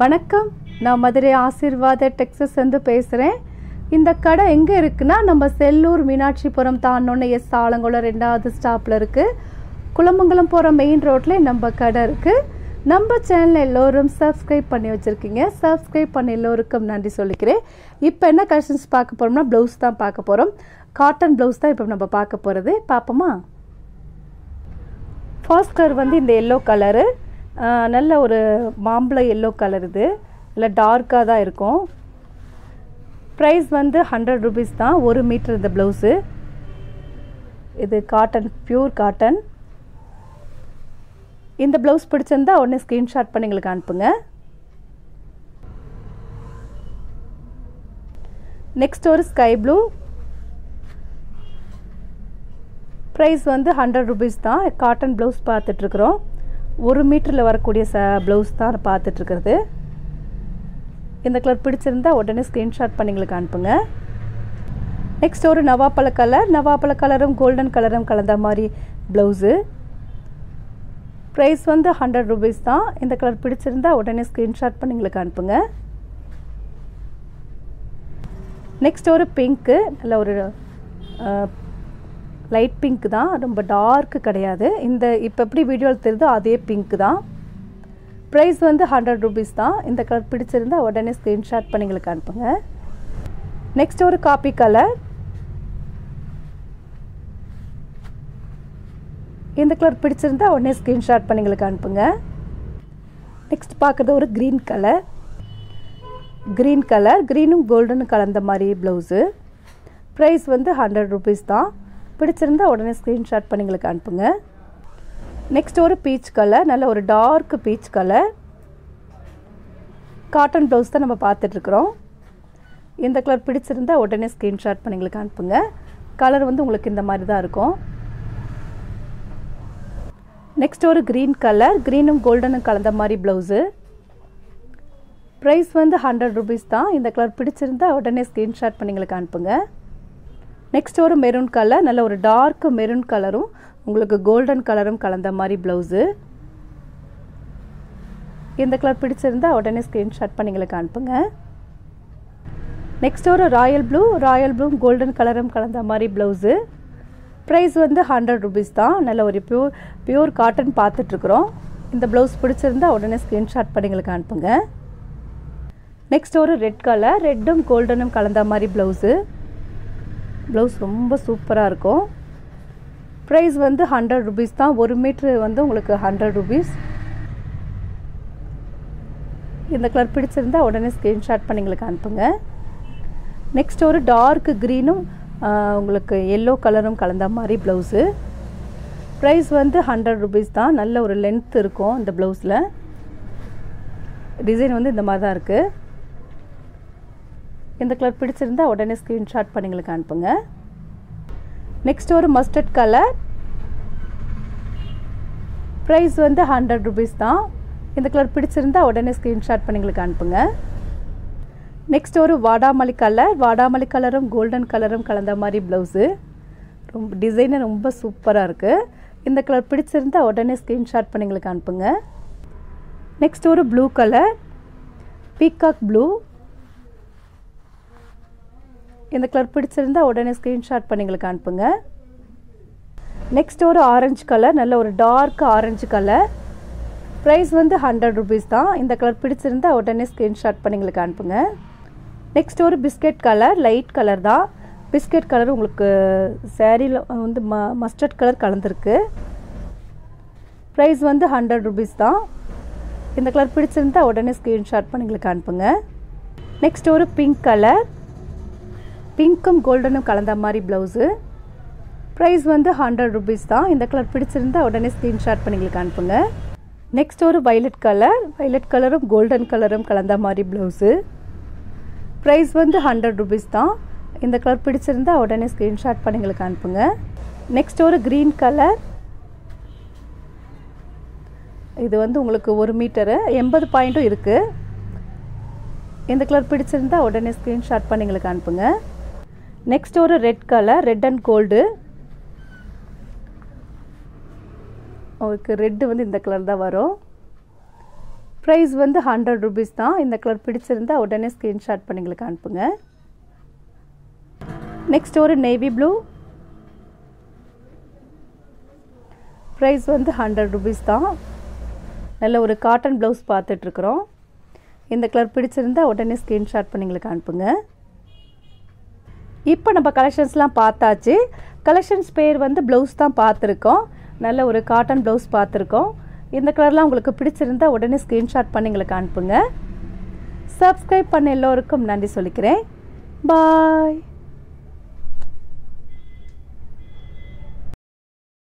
வணக்கம் நான் மதுரை ஆசீர்வாத டெக்ஸஸ் வந்து பேசுகிறேன் இந்த கடை எங்கே இருக்குன்னா நம்ம செல்லூர் மீனாட்சிபுரம் தாண்டோன்னு எஸ் ஆலங்குளம் ரெண்டாவது ஸ்டாப்பில் இருக்குது குளமங்கலம் போகிற மெயின் ரோட்டில் நம்ம கடை இருக்குது நம்ம சேனல் எல்லோரும் சப்ஸ்கிரைப் பண்ணி வச்சுருக்கீங்க சப்ஸ்கிரைப் பண்ண எல்லோருக்கும் நன்றி சொல்லிக்கிறேன் இப்போ என்ன கலெக்ஷன்ஸ் பார்க்க போகிறோம்னா ப்ளவுஸ் தான் பார்க்க போகிறோம் காட்டன் ப்ளவுஸ் தான் இப்போ நம்ம பார்க்க போகிறது பார்ப்போமா ஃபர்ஸ்ட் கலர் வந்து இந்த எல்லோ கலரு நல்ல ஒரு மாம்பழ எல்லோ கலர் இது இல்லை டார்க்காக தான் இருக்கும் ப்ரைஸ் வந்து ஹண்ட்ரட் ருபீஸ் தான் ஒரு மீட்டர் இந்த ப்ளவுஸு இது காட்டன் பியூர் காட்டன் இந்த ப்ளவுஸ் பிடிச்சிருந்தா உடனே ஸ்க்ரீன்ஷாட் பண்ணி எங்களுக்கு அனுப்புங்க நெக்ஸ்ட் ஒரு ஸ்கை ப்ளூ ப்ரைஸ் வந்து ஹண்ட்ரட் ருபீஸ் தான் காட்டன் ப்ளவுஸ் பார்த்துட்ருக்குறோம் ஒரு மீட்டரில் வரக்கூடிய ச ப்ளவுஸ் தான் பார்த்துட்ருக்கிறது இந்த கலர் பிடிச்சிருந்தா உடனே ஸ்க்ரீன்ஷாட் பண்ணி எங்களுக்கு அனுப்புங்க நெக்ஸ்ட் ஒரு நவாப்பழ கலர் நவாப்பழ கலரும் கோல்டன் கலரும் கலந்த மாதிரி ப்ளவுஸு ப்ரைஸ் வந்து ஹண்ட்ரட் ருபீஸ் தான் இந்த கலர் பிடிச்சிருந்தா உடனே ஸ்க்ரீன்ஷாட் பண்ணி எங்களுக்கு அனுப்புங்க நெக்ஸ்ட் ஒரு பிங்க்கு நல்ல ஒரு லைட் பிங்க் தான் ரொம்ப டார்க்கு கிடையாது இந்த இப்போ எப்படி வீடியோவில் தெரியுதோ அதே பிங்க் தான் ப்ரைஸ் வந்து ஹண்ட்ரட் ருபீஸ் தான் இந்த கலர் பிடிச்சிருந்தா உடனே ஸ்க்ரீன்ஷாட் பண்ணி எங்களுக்கு அனுப்புங்க நெக்ஸ்ட் ஒரு காப்பி கலர் இந்த கலர் பிடிச்சிருந்தா உடனே ஸ்க்ரீன்ஷாட் பண்ணி எங்களுக்கு அனுப்புங்க நெக்ஸ்ட் பார்க்குறது ஒரு க்ரீன் கலர் க்ரீன் கலர் க்ரீனும் கோல்டனும் கலந்த மாதிரி ப்ளவுஸு ப்ரைஸ் வந்து ஹண்ட்ரட் ருபீஸ் தான் பிடிச்சிருந்தா உடனே ஸ்க்ரீன்ஷாட் பண்ணி எங்களுக்கு அனுப்புங்க நெக்ஸ்ட் ஒரு பீச் கலர் நல்ல ஒரு dark peach colour cotton blouse தான் நம்ம பார்த்துட்ருக்குறோம் இந்த கலர் பிடிச்சிருந்தா உடனே ஸ்க்ரீன்ஷாட் பண்ணி எங்களுக்கு அனுப்புங்க கலர் வந்து உங்களுக்கு இந்த மாதிரி தான் இருக்கும் நெக்ஸ்ட் ஒரு க்ரீன் கலர் க்ரீனும் கோல்டனும் கலந்த மாதிரி ப்ளவுஸு ப்ரைஸ் வந்து ஹண்ட்ரட் ருபீஸ் தான் இந்த கலர் பிடிச்சிருந்தா உடனே ஸ்க்ரீன்ஷாட் பண்ணி எங்களுக்கு அனுப்புங்க நெக்ஸ்ட் ஒரு மெரூன் கலர் நல்ல ஒரு டார்க் மெரூன் கலரும் உங்களுக்கு கோல்டன் கலரும் கலந்த மாதிரி ப்ளவுஸு இந்த கலர் பிடிச்சிருந்தா உடனே ஸ்க்ரீன்ஷாட் பண்ணி எங்களுக்கு அனுப்புங்க நெக்ஸ்ட் ஒரு royal blue royal blue golden கலரும் கலந்த மாதிரி ப்ளவுஸு ப்ரைஸ் வந்து ஹண்ட்ரட் ருபீஸ் தான் நல்ல ஒரு பியூர் பியூர் காட்டன் பார்த்துட்ருக்குறோம் இந்த ப்ளவுஸ் பிடிச்சிருந்தா உடனே ஸ்க்ரீன்ஷாட் பண்ணி எங்களுக்கு அனுப்புங்க நெக்ஸ்ட் ஒரு ரெட் கலர் ரெட்டும் கோல்டனும் கலந்த மாதிரி ப்ளவுஸு ப்ளவுஸ் ரொம்ப சூப்பராக இருக்கும் ப்ரைஸ் வந்து ஹண்ட்ரட் ருபீஸ் தான் ஒரு மீட்ரு வந்து உங்களுக்கு ஹண்ட்ரட் ருபீஸ் இந்த கலர் பிடிச்சிருந்தா உடனே ஸ்க்ரீன்ஷாட் பண்ணி எங்களுக்கு அனுப்புங்க நெக்ஸ்ட் ஒரு டார்க் க்ரீனும் உங்களுக்கு எல்லோ கலரும் கலந்த மாதிரி ப்ளவுஸு ப்ரைஸ் வந்து ஹண்ட்ரட் ருபீஸ் தான் நல்ல ஒரு லென்த் இருக்கும் இந்த ப்ளவுஸில் டிசைன் வந்து இந்த மாதிரி தான் இருக்குது இந்த கலர் பிடிச்சிருந்தா உடனே ஸ்க்ரீன்ஷாட் பண்ணி எங்களுக்கு அனுப்புங்க நெக்ஸ்ட் ஒரு மஸ்டர்ட் கலர் ப்ரைஸ் வந்து ஹண்ட்ரட் ருபீஸ் தான் இந்த கலர் பிடிச்சிருந்தா உடனே ஸ்க்ரீன்ஷாட் பண்ணி எங்களுக்கு அனுப்புங்க நெக்ஸ்ட் ஒரு வாடாமல்லி கலர் வாடாமல்லி கலரும் கோல்டன் கலரும் கலந்த மாதிரி ப்ளவுஸு ரொம்ப டிசைனு ரொம்ப சூப்பராக இருக்குது இந்த கலர் பிடிச்சிருந்தா உடனே ஸ்க்ரீன்ஷாட் பண்ணி எங்களுக்கு அனுப்புங்க நெக்ஸ்ட் ஒரு ப்ளூ கலர் பீகாக் ப்ளூ இந்த கலர் பிடிச்சிருந்தா உடனே ஸ்க்ரீன்ஷாட் பண்ணி எங்களுக்கு அனுப்புங்க நெக்ஸ்ட் ஒரு ஆரஞ்சு கலர் நல்ல ஒரு டார்க் ஆரஞ்சு கலர் ப்ரைஸ் வந்து ஹண்ட்ரட் ருபீஸ் தான் இந்த கலர் பிடிச்சிருந்தா உடனே ஸ்க்ரீன்ஷாட் பண்ணி எங்களுக்கு அனுப்புங்க நெக்ஸ்ட் ஒரு பிஸ்கெட் கலர் லைட் கலர் தான் பிஸ்கெட் கலர் உங்களுக்கு சேரீயில் வந்து ம மஸ்டர்ட் கலர் கலந்துருக்கு ப்ரைஸ் வந்து ஹண்ட்ரட் ருபீஸ் தான் இந்த கலர் பிடிச்சிருந்தா உடனே ஸ்க்ரீன்ஷாட் பண்ணி எங்களுக்கு அனுப்புங்க நெக்ஸ்ட் ஒரு பிங்க் கலர் பிங்க்கும் கோல்டனும் கலந்த மாதிரி ப்ளவுஸு ப்ரைஸ் வந்து ஹண்ட்ரட் ருபீஸ் தான் இந்த கலர் பிடிச்சிருந்தா உடனே ஸ்க்ரீன்ஷாட் பண்ணி எங்களுக்கு அனுப்புங்க நெக்ஸ்ட் ஒரு வைலட் கலர் வைலட் கலரும் கோல்டன் கலரும் கலந்த மாதிரி ப்ளவுஸு ப்ரைஸ் வந்து ஹண்ட்ரட் ருபீஸ் தான் இந்த கலர் பிடிச்சிருந்தா உடனே ஸ்க்ரீன்ஷாட் பண்ணி எங்களுக்கு அனுப்புங்க நெக்ஸ்ட் ஒரு க்ரீன் கலர் இது வந்து உங்களுக்கு ஒரு மீட்டரு எண்பது பாயிண்ட்டும் இருக்குது இந்த கலர் பிடிச்சிருந்தா உடனே ஸ்க்ரீன்ஷாட் பண்ணி எங்களுக்கு அனுப்புங்க நெக்ஸ்ட் ஒரு red colour red and gold உங்களுக்கு ரெட்டு வந்து இந்த கலர் தான் வரும் ப்ரைஸ் வந்து ஹண்ட்ரட் ருபீஸ் தான் இந்த கலர் பிடிச்சிருந்தா உடனே ஸ்க்ரீன்ஷாட் பண்ணி எங்களுக்கு அனுப்புங்க நெக்ஸ்ட் ஒரு நேவி ப்ளூ ப்ரைஸ் வந்து ஹண்ட்ரட் ருபீஸ் தான் நல்ல ஒரு காட்டன் ப்ளவுஸ் பார்த்துட்ருக்குறோம் இந்த கலர் பிடிச்சிருந்தா உடனே ஸ்க்ரீன்ஷாட் பண்ணி எங்களுக்கு அனுப்புங்க இப்போ நம்ம கலெக்ஷன்ஸ்லாம் பார்த்தாச்சு கலெக்ஷன்ஸ் பேர் வந்து ப்ளவுஸ் தான் பார்த்துருக்கோம் நல்ல ஒரு காட்டன் ப்ளவுஸ் பார்த்துருக்கோம் இந்த கலர்லாம் உங்களுக்கு பிடிச்சிருந்தா உடனே ஸ்க்ரீன்ஷாட் பண்ணி எங்களுக்கு அனுப்புங்க சப்ஸ்கிரைப் பண்ண எல்லோருக்கும் நன்றி சொல்லிக்கிறேன் பாய்